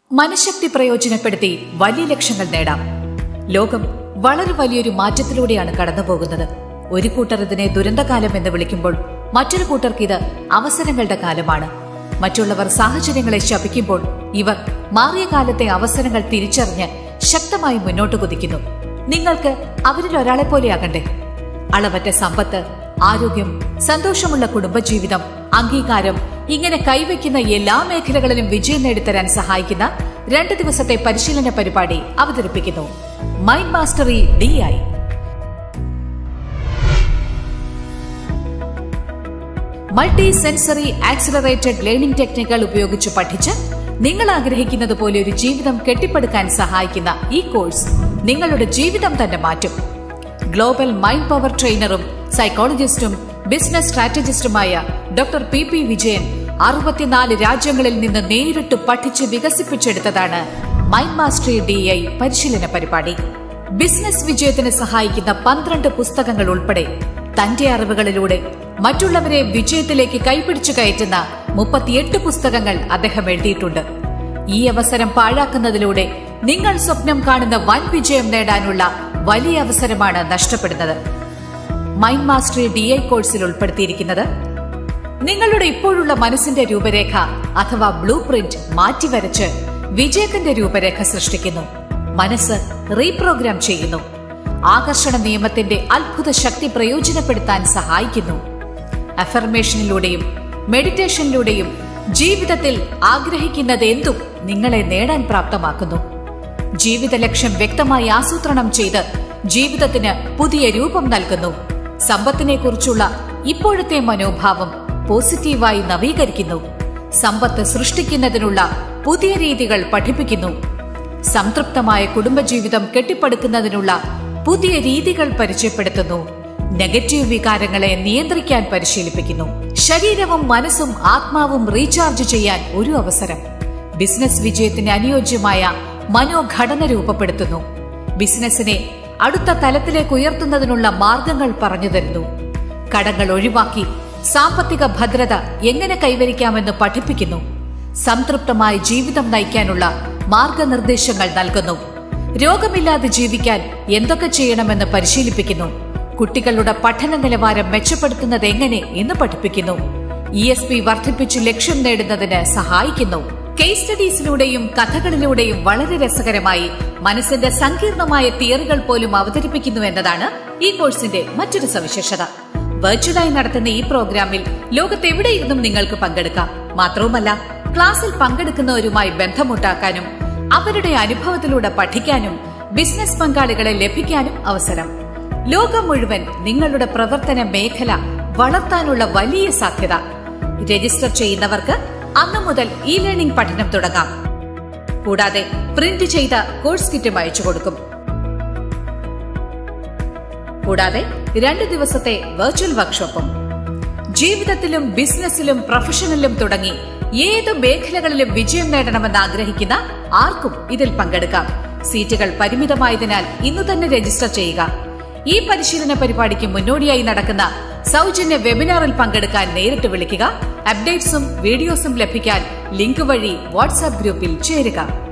മനഃശക്തി പ്രയോജനപ്പെടുത്തി വലിയ ലക്ഷ്യങ്ങൾ നേടാം ലോകം വളരെ വലിയൊരു മാറ്റത്തിലൂടെയാണ് കടന്നുപോകുന്നത് ഒരു കൂട്ടർ ഇതിനെ ദുരന്തകാലം എന്ന് വിളിക്കുമ്പോൾ മറ്റൊരു കൂട്ടർക്ക് ഇത് അവസരങ്ങളുടെ കാലമാണ് മറ്റുള്ളവർ സാഹചര്യങ്ങളെ ശപിക്കുമ്പോൾ ഇവർ മാറിയ കാലത്തെ അവസരങ്ങൾ തിരിച്ചറിഞ്ഞ് ശക്തമായി മുന്നോട്ട് കുതിക്കുന്നു നിങ്ങൾക്ക് അവരിൽ ഒരാളെ പോലെയാകണ്ടേ അളവറ്റ സമ്പത്ത് ആരോഗ്യം സന്തോഷമുള്ള കുടുംബജീവിതം അംഗീകാരം ഇങ്ങനെ കൈവയ്ക്കുന്ന എല്ലാ മേഖലകളിലും വിജയം നേടിത്തരാൻ സഹായിക്കുന്ന രണ്ട് ദിവസത്തെ പരിശീലന പരിപാടി അവതരിപ്പിക്കുന്നു mind mastery D I multi sensory accelerated learning ടെക്നിക്കുകൾ ഉപയോഗിച്ച് പഠിച്ച് നിങ്ങൾ ആഗ്രഹിക്കുന്നത് പോലെ ഒരു ജീവിതം കെട്ടിപ്പടുക്കാൻ സഹായിക്കുന്ന ഈ കോഴ്സ് നിങ്ങളുടെ ജീവിതം തന്നെ മാറ്റും ഗ്ലോബൽ മൈൻഡ് പവർ ട്രെയിനറും സൈക്കോളജിസ്റ്റും ബിസിനസ് സ്ട്രാറ്റജിസ്റ്റുമായ ഡോക്ടർ പി പി വിജയൻ അറുപത്തിനാല് രാജ്യങ്ങളിൽ നിന്ന് നേരിട്ട് പഠിച്ച് വികസിപ്പിച്ചെടുത്തതാണ് മൈൻഡ് മാസ്റ്ററി ഡി ഐ പരിശീലന പരിപാടി ബിസിനസ് വിജയത്തിന് സഹായിക്കുന്ന പന്ത്രണ്ട് പുസ്തകങ്ങൾ ഉൾപ്പെടെ തന്റെ അറിവുകളിലൂടെ മറ്റുള്ളവരെ വിജയത്തിലേക്ക് കൈപിടിച്ചു കയറ്റുന്ന മുപ്പത്തിയെട്ട് പുസ്തകങ്ങൾ അദ്ദേഹം എഴുതിയിട്ടുണ്ട് ഈ അവസരം പാഴാക്കുന്നതിലൂടെ നിങ്ങൾ സ്വപ്നം കാണുന്ന വൻ വിജയം നേടാനുള്ള വലിയ അവസരമാണ് നഷ്ടപ്പെടുന്നത് മൈൻഡ് മാസ്റ്ററി ഡി ഐ കോഴ്സിൽ ഉൾപ്പെടുത്തിയിരിക്കുന്നത് നിങ്ങളുടെ ഇപ്പോഴുള്ള മനസ്സിന്റെ രൂപരേഖ അഥവാ ബ്ലൂ പ്രിന്റ് മാറ്റിവരച്ച് വിജയത്തിന്റെ രൂപരേഖ സൃഷ്ടിക്കുന്നു മനസ്സ് റീപ്രോഗ്രാം ചെയ്യുന്നു ആകർഷണ നിയമത്തിന്റെ അത്ഭുത ശക്തി പ്രയോജനപ്പെടുത്താൻ സഹായിക്കുന്നു അഫർമേഷനിലൂടെയും മെഡിറ്റേഷനിലൂടെയും ജീവിതത്തിൽ ആഗ്രഹിക്കുന്നത് എന്തും നിങ്ങളെ നേടാൻ പ്രാപ്തമാക്കുന്നു ജീവിത ലക്ഷ്യം വ്യക്തമായി ആസൂത്രണം ചെയ്ത് ജീവിതത്തിന് പുതിയ രൂപം നൽകുന്നു സമ്പത്തിനെക്കുറിച്ചുള്ള ഇപ്പോഴത്തെ മനോഭാവം പോസിറ്റീവായി നവീകരിക്കുന്നു സമ്പത്ത് സൃഷ്ടിക്കുന്നതിനുള്ള പുതിയ രീതികൾ പഠിപ്പിക്കുന്നു സംതൃപ്തമായ കുടുംബജീവിതം കെട്ടിപ്പടുക്കുന്നതിനുള്ള പുതിയ രീതികൾ പരിചയപ്പെടുത്തുന്നു നെഗറ്റീവ് വികാരങ്ങളെ നിയന്ത്രിക്കാൻ പരിശീലിപ്പിക്കുന്നു ശരീരവും മനസ്സും ആത്മാവും റീചാർജ് ചെയ്യാൻ ഒരു അവസരം ബിസിനസ് വിജയത്തിന് അനുയോജ്യമായ മനോഘടന രൂപപ്പെടുത്തുന്നു ബിസിനസിനെ അടുത്ത തലത്തിലേക്ക് ഉയർത്തുന്നതിനുള്ള മാർഗങ്ങൾ പറഞ്ഞു തരുന്നു കടങ്ങൾ ഒഴിവാക്കി സാമ്പത്തിക ഭദ്രത എങ്ങനെ കൈവരിക്കാമെന്ന് പഠിപ്പിക്കുന്നു സംതൃപ്തമായ ജീവിതം നയിക്കാനുള്ള മാർഗനിർദ്ദേശങ്ങൾ നൽകുന്നു രോഗമില്ലാതെ ജീവിക്കാൻ എന്തൊക്കെ ചെയ്യണമെന്ന് പരിശീലിപ്പിക്കുന്നു കുട്ടികളുടെ പഠന നിലവാരം മെച്ചപ്പെടുത്തുന്നത് എങ്ങനെ എന്ന് പഠിപ്പിക്കുന്നു ഇ എസ് പി വർദ്ധിപ്പിച്ച് ലക്ഷ്യം നേടുന്നതിന് സഹായിക്കുന്നു കേസ് സ്റ്റഡീസിലൂടെയും കഥകളിലൂടെയും വളരെ രസകരമായി മനസ്സിന്റെ സങ്കീർണമായ തിയറികൾ പോലും അവതരിപ്പിക്കുന്നു എന്നതാണ് ഈ കോഴ്സിന്റെ മറ്റൊരു സവിശേഷത വെർച്വലായി നടത്തുന്ന ഈ പ്രോഗ്രാമിൽ ലോകത്തെവിടെയിരുന്നും നിങ്ങൾക്ക് പങ്കെടുക്കാം മാത്രവുമല്ല ക്ലാസ്സിൽ പങ്കെടുക്കുന്നവരുമായി ബന്ധമുണ്ടാക്കാനും അവരുടെ അനുഭവത്തിലൂടെ പഠിക്കാനും ബിസിനസ് പങ്കാളികളെ ലഭിക്കാനും അവസരം ലോകം മുഴുവൻ നിങ്ങളുടെ പ്രവർത്തന മേഖല വളർത്താനുള്ള വലിയ സാധ്യത രജിസ്റ്റർ ചെയ്യുന്നവർക്ക് അന്നു മുതൽ ഇ ലേണിംഗ് പഠനം തുടങ്ങാം കൂടാതെ പ്രിന്റ് ചെയ്ത കോഴ്സ് കിറ്റും അയച്ചു കൊടുക്കും കൂടാതെ രണ്ട് ദിവസത്തെ വെർച്വൽ വർക്ക്ഷോപ്പും ജീവിതത്തിലും ബിസിനസ്സിലും പ്രൊഫഷനിലും തുടങ്ങി ഏത് മേഖലകളിലും വിജയം നേടണമെന്ന് ആഗ്രഹിക്കുന്ന ആർക്കും ഇതിൽ പങ്കെടുക്കാം സീറ്റുകൾ പരിമിതമായതിനാൽ ഇന്നു തന്നെ രജിസ്റ്റർ ചെയ്യുക ഈ പരിശീലന പരിപാടിക്ക് മുന്നോടിയായി നടക്കുന്ന സൗജന്യ വെബിനാറിൽ പങ്കെടുക്കാൻ നേരിട്ട് വിളിക്കുക അപ്ഡേറ്റ്സും വീഡിയോസും ലഭിക്കാൻ ലിങ്ക് വഴി വാട്സാപ്പ് ഗ്രൂപ്പിൽ ചേരുക